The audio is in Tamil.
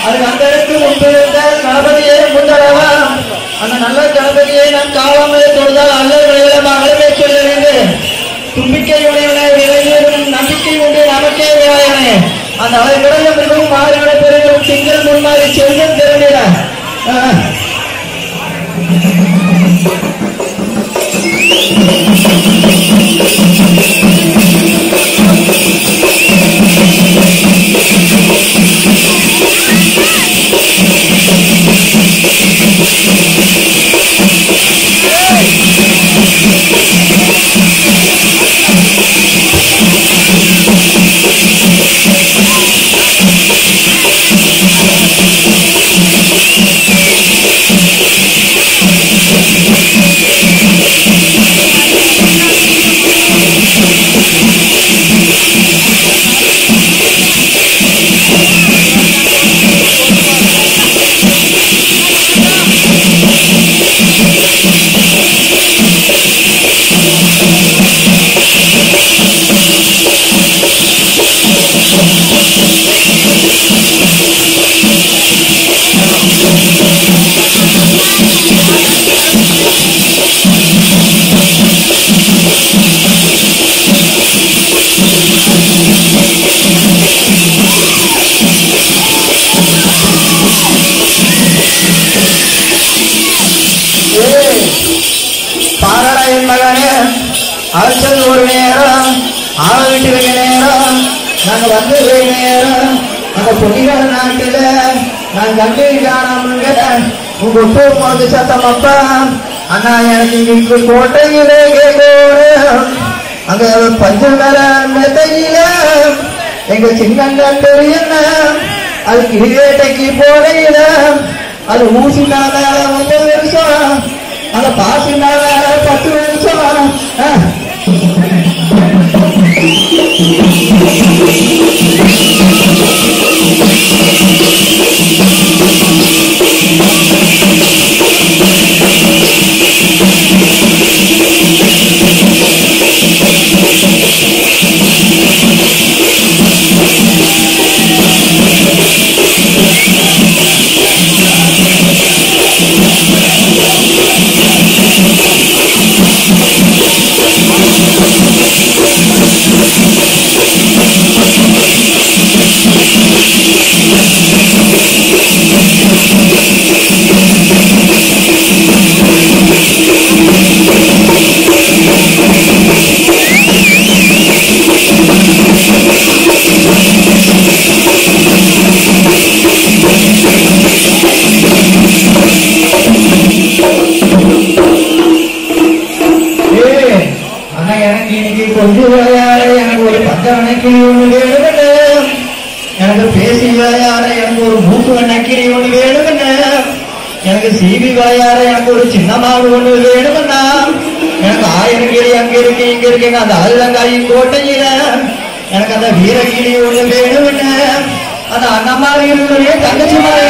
அதுக்கு அந்த இடத்துக்கு முன்பு இருந்த கணபதியே முந்தரவா அந்த நல்ல கணபதியை நாம் காவாமல் தொழுதால் அல்லவர்களை மகளமே சொல்லிருந்து தும்பிக்கை உடையவனே விரைவிலும் நம்பிக்கை உண்டு நமக்கே விநாயகனே அந்த அலை கடல மிகவும் மாறுகிற பெருகும் திங்கள் முன்மாறி செல்வம் திறனிட பாரடா என் மகனே அழைச்சது ஒரு நேரம் ஆள வீட்டிருக்க நேரம் நாங்க வந்தது நேரம் அந்த பொன்னிகார நாட்டுல நான் கண்டு காணாமங்க உங்க உப்பு போது சத்தம் அப்பா அண்ணா எனக்கு இங்க கோட்டையிலே கேட்கணும் அங்க பஞ்சு நர மெத்தையில எங்க சின்ன பெரியண்ண அது கிரிவேட்டைக்கு போடையில அது ஊசினால ஒன்பது வருஷம் அந்த பாசினால பத்து வருஷம் ஆ. ஏய், ஆனா எனக்கு இன்னைக்கு கொஞ்சம் விளையாட எனக்கு ஒரு பச்சை கிளி ஒண்ணு வேணும்னு எனக்கு பேசி விளையாட எனக்கு ஒரு மூக்கு நக்கிரி ஒண்ணு வேணும்னு எனக்கு சீவி விளையாட எனக்கு ஒரு சின்ன மாடு ஒண்ணு வேணும்னா எனக்கு ஆயிரம் கிளி அங்க இருக்கு இங்க இருக்குங்க அந்த அல்லங்காய் கோட்டையில எனக்கு அந்த வீரகிளி ஒண்ணு வேணும்னு அந்த அண்ணமாரிகளுடைய தங்கச்சி மாதிரி